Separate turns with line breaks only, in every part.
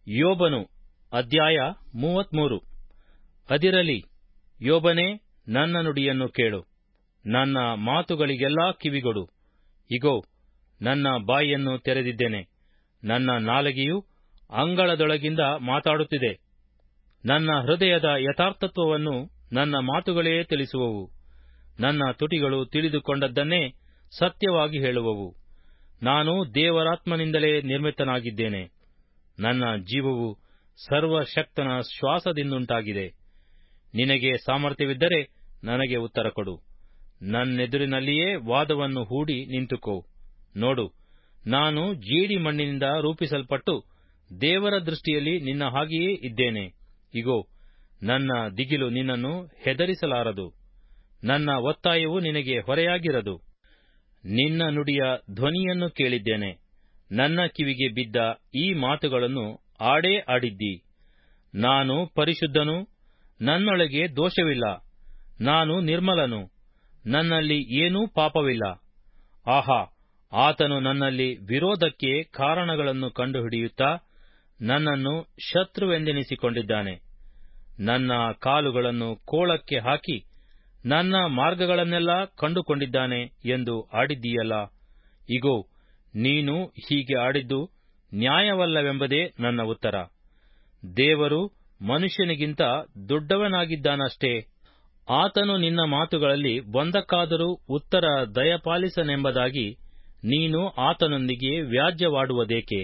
ಯೋಬನು ಅಧ್ಯಾಯ ಮೂವತ್ಮೂರು ಅದಿರಲಿ ಯೋಬನೇ ನನ್ನ ನುಡಿಯನ್ನು ಕೇಳು ನನ್ನ ಮಾತುಗಳಿಗೆಲ್ಲಾ ಕಿವಿಗೊಡು ಇಗೋ ನನ್ನ ಬಾಯಿಯನ್ನು ತೆರೆದಿದ್ದೇನೆ ನನ್ನ ನಾಲಿಗೆಯು ಅಂಗಳದೊಳಗಿಂದ ಮಾತಾಡುತ್ತಿದೆ ನನ್ನ ಹೃದಯದ ಯಥಾರ್ಥತ್ವವನ್ನು ನನ್ನ ಮಾತುಗಳೇ ತಿಳಿಸುವವು ನನ್ನ ತುಟಿಗಳು ತಿಳಿದುಕೊಂಡದ್ದನ್ನೇ ಸತ್ಯವಾಗಿ ಹೇಳುವವು ನಾನು ದೇವರಾತ್ಮನಿಂದಲೇ ನಿರ್ಮಿತನಾಗಿದ್ದೇನೆ ನನ್ನ ಜೀವವು ಸರ್ವಶಕ್ತನ ಶ್ವಾಸದಿಂದುಂಟಾಗಿದೆ ನಿನಗೆ ಸಾಮರ್ಥ್ಯವಿದ್ದರೆ ನನಗೆ ಉತ್ತರ ಕೊಡು ನನ್ನೆದುರಿನಲ್ಲಿಯೇ ವಾದವನ್ನು ಹೂಡಿ ನಿಂತುಕೋ ನೋಡು ನಾನು ಜೇಡಿ ಮಣ್ಣಿನಿಂದ ರೂಪಿಸಲ್ಪಟ್ಟು ದೇವರ ದೃಷ್ಟಿಯಲ್ಲಿ ನಿನ್ನ ಹಾಗೆಯೇ ಇದ್ದೇನೆ ಇಗೋ ನನ್ನ ದಿಗಿಲು ನಿನ್ನನ್ನು ಹೆದರಿಸಲಾರದು ನನ್ನ ಒತ್ತಾಯವು ನಿನಗೆ ಹೊರೆಯಾಗಿರದು ನಿನ್ನ ನುಡಿಯ ಧ್ವನಿಯನ್ನು ಕೇಳಿದ್ದೇನೆ ನನ್ನ ಕಿವಿಗೆ ಬಿದ್ದ ಈ ಮಾತುಗಳನ್ನು ಆಡೇ ಆಡಿದ್ದಿ ನಾನು ಪರಿಶುದ್ಧನು ನನ್ನೊಳಗೆ ದೋಷವಿಲ್ಲ ನಾನು ನಿರ್ಮಲನು ನನ್ನಲ್ಲಿ ಏನೂ ಪಾಪವಿಲ್ಲ ಆಹಾ ಆತನು ನನ್ನಲ್ಲಿ ವಿರೋಧಕ್ಕೆ ಕಾರಣಗಳನ್ನು ಕಂಡುಹಿಡಿಯುತ್ತಾ ನನ್ನನ್ನು ಶತ್ರುವೆಂದೆನಿಸಿಕೊಂಡಿದ್ದಾನೆ ನನ್ನ ಕಾಲುಗಳನ್ನು ಕೋಳಕ್ಕೆ ಹಾಕಿ ನನ್ನ ಮಾರ್ಗಗಳನ್ನೆಲ್ಲ ಕಂಡುಕೊಂಡಿದ್ದಾನೆ ಎಂದು ಆಡಿದ್ದೀಯಲ್ಲ ಇಗೋ ನೀನು ಹೀಗೆ ಆಡಿದ್ದು ನ್ಯಾಯವಲ್ಲವೆಂಬುದೇ ನನ್ನ ಉತ್ತರ ದೇವರು ಮನುಷ್ಯನಿಗಿಂತ ದೊಡ್ಡವನಾಗಿದ್ದಾನಷ್ಟೇ ಆತನು ನಿನ್ನ ಮಾತುಗಳಲ್ಲಿ ಒಂದಕ್ಕಾದರೂ ಉತ್ತರ ದಯಪಾಲಿಸನೆಂಬುದಾಗಿ ನೀನು ಆತನೊಂದಿಗೆ ವ್ಯಾಜ್ಯವಾಡುವುದೇಕೆ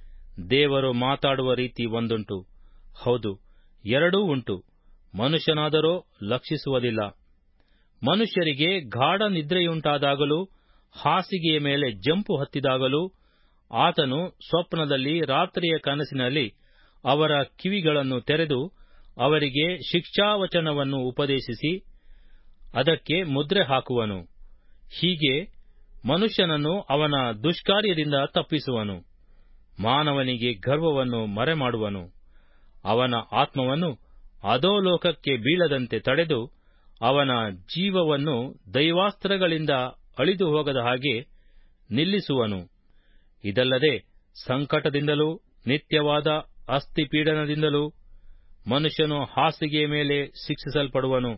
ದೇವರು ಮಾತಾಡುವ ರೀತಿ ಒಂದುಂಟು ಹೌದು ಎರಡೂ ಉಂಟು ಮನುಷ್ಯನಾದರೋ ಲಕ್ಷಿಸುವುದಿಲ್ಲ ಮನುಷ್ಯರಿಗೆ ಗಾಢ ನಿದ್ರೆಯುಂಟಾದಾಗಲೂ ಹಾಸಿಗೆಯ ಮೇಲೆ ಜಂಪು ಹತ್ತಿದಾಗಲೂ ಆತನು ಸ್ವಪ್ನದಲ್ಲಿ ರಾತ್ರಿಯ ಕನಸಿನಲ್ಲಿ ಅವರ ಕಿವಿಗಳನ್ನು ತೆರೆದು ಅವರಿಗೆ ಶಿಕ್ಷಾವಚನವನ್ನು ಉಪದೇಶಿಸಿ ಅದಕ್ಕೆ ಮುದ್ರೆ ಹಾಕುವನು ಹೀಗೆ ಮನುಷ್ಯನನ್ನು ಅವನ ದುಷ್ಕಾರ್ಯದಿಂದ ತಪ್ಪಿಸುವನು ಮಾನವನಿಗೆ ಗರ್ವವನ್ನು ಮರೆಮಾಡುವನು ಅವನ ಆತ್ಮವನ್ನು ಅಧೋಲೋಕಕ್ಕೆ ಬೀಳದಂತೆ ತಡೆದು ಅವನ ಜೀವವನ್ನು ದೈವಾಸ್ತ್ರಗಳಿಂದ ಅಳಿದು ಹೋಗದ ಹಾಗೆ ನಿಲ್ಲಿಸುವನು ಇದಲ್ಲದೆ ಸಂಕಟದಿಂದಲೂ ನಿತ್ಯವಾದ ಅಸ್ಥಿಪೀಡನದಿಂದಲೂ ಮನುಷ್ಯನು ಹಾಸಿಗೆಯ ಮೇಲೆ ಶಿಕ್ಷಿಸಲ್ಪಡುವನು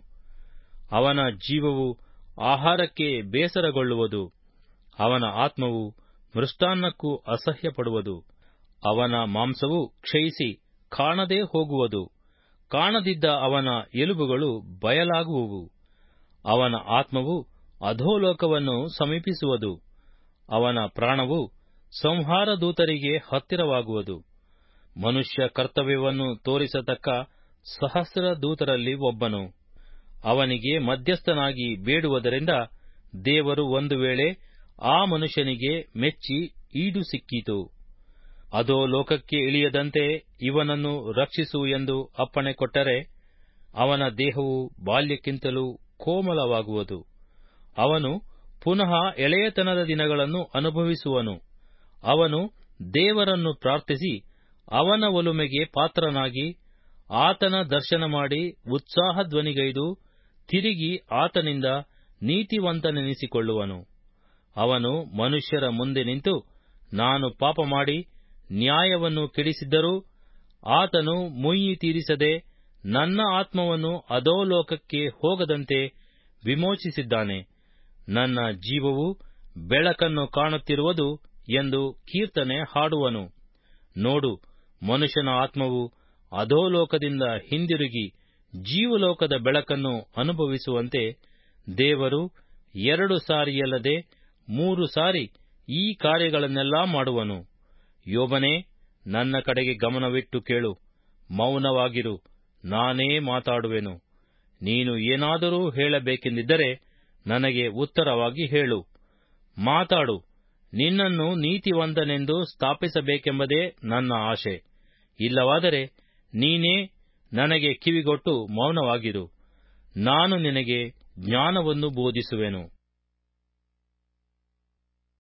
ಅವನ ಜೀವವು ಆಹಾರಕ್ಕೆ ಬೇಸರಗೊಳ್ಳುವುದು ಅವನ ಆತ್ಮವು ಮೃಷ್ಟಾನ್ನಕ್ಕೂ ಅಸಹ್ಯಪಡುವುದು ಅವನ ಮಾಂಸವು ಕ್ಷಯಿಸಿ ಕಾಣದೇ ಹೋಗುವುದು ಕಾಣದಿದ್ದ ಅವನ ಎಲುಬುಗಳು ಬಯಲಾಗುವುವು ಅವನ ಆತ್ಮವು ಅಧೋಲೋಕವನ್ನು ಸಮೀಪಿಸುವುದು ಅವನ ಪ್ರಾಣವು ಸಂಹಾರ ದೂತರಿಗೆ ಹತ್ತಿರವಾಗುವುದು ಮನುಷ್ಯ ಕರ್ತವ್ಯವನ್ನು ತೋರಿಸತಕ್ಕ ಸಹಸ್ರ ದೂತರಲ್ಲಿ ಒಬ್ಬನು ಅವನಿಗೆ ಮಧ್ಯಸ್ಥನಾಗಿ ಬೇಡುವುದರಿಂದ ದೇವರು ಒಂದು ವೇಳೆ ಆ ಮನುಷ್ಯನಿಗೆ ಮೆಚ್ಚಿ ಈಡು ಸಿಕ್ಕೀತು ಅದೋ ಲೋಕಕ್ಕೆ ಇಳಿಯದಂತೆ ಇವನನ್ನು ರಕ್ಷಿಸು ಎಂದು ಅಪ್ಪಣೆ ಕೊಟ್ಟರೆ ಅವನ ದೇಹವು ಬಾಲ್ಯಕ್ಕಿಂತಲೂ ಕೋಮಲವಾಗುವುದು ಅವನು ಪುನಃ ಎಳೆಯತನದ ದಿನಗಳನ್ನು ಅನುಭವಿಸುವನು ಅವನು ದೇವರನ್ನು ಪ್ರಾರ್ಥಿಸಿ ಅವನ ಒಲುಮೆಗೆ ಪಾತ್ರನಾಗಿ ಆತನ ದರ್ಶನ ಮಾಡಿ ಉತ್ಸಾಹ ಧ್ವನಿಗೈದು ತಿರುಗಿ ಆತನಿಂದ ನೀತಿವಂತನೆನಿಸಿಕೊಳ್ಳುವನು ಅವನು ಮನುಷ್ಯರ ಮುಂದೆ ನಿಂತು ನಾನು ಪಾಪ ಮಾಡಿ ನ್ಯಾಯವನ್ನು ಕೆಡಿಸಿದ್ದರೂ ಆತನು ಮುಯ್ಯಿ ತೀರಿಸದೆ ನನ್ನ ಆತ್ಮವನ್ನು ಅಧೋಲೋಕಕ್ಕೆ ಹೋಗದಂತೆ ವಿಮೋಚಿಸಿದ್ದಾನೆ ನನ್ನ ಜೀವವು ಬೆಳಕನ್ನು ಕಾಣುತ್ತಿರುವುದು ಎಂದು ಕೀರ್ತನೆ ಹಾಡುವನು ನೋಡು ಮನುಷ್ಯನ ಆತ್ಮವು ಅಧೋಲೋಕದಿಂದ ಹಿಂದಿರುಗಿ ಜೀವಲೋಕದ ಬೆಳಕನ್ನು ಅನುಭವಿಸುವಂತೆ ದೇವರು ಎರಡು ಸಾರಿಯಲ್ಲದೆ ಮೂರು ಸಾರಿ ಈ ಕಾರ್ಯಗಳನ್ನೆಲ್ಲಾ ಮಾಡುವನು ಯೋಬನೇ ನನ್ನ ಕಡೆಗೆ ಗಮನವಿಟ್ಟು ಕೇಳು ಮೌನವಾಗಿರು ನಾನೇ ಮಾತಾಡುವೆನು ನೀನು ಏನಾದರೂ ಹೇಳಬೇಕೆಂದಿದ್ದರೆ ನನಗೆ ಉತ್ತರವಾಗಿ ಹೇಳು ಮಾತಾಡು ನಿನ್ನನ್ನು ನೀತಿವಂತನೆಂದು ಸ್ಥಾಪಿಸಬೇಕೆಂಬುದೇ ನನ್ನ ಆಶೆ ಇಲ್ಲವಾದರೆ ನೀನೇ ನನಗೆ ಕಿವಿಗೊಟ್ಟು ಮೌನವಾಗಿರು ನಾನು ನಿನಗೆ ಜ್ಞಾನವನ್ನು ಬೋಧಿಸುವೆನು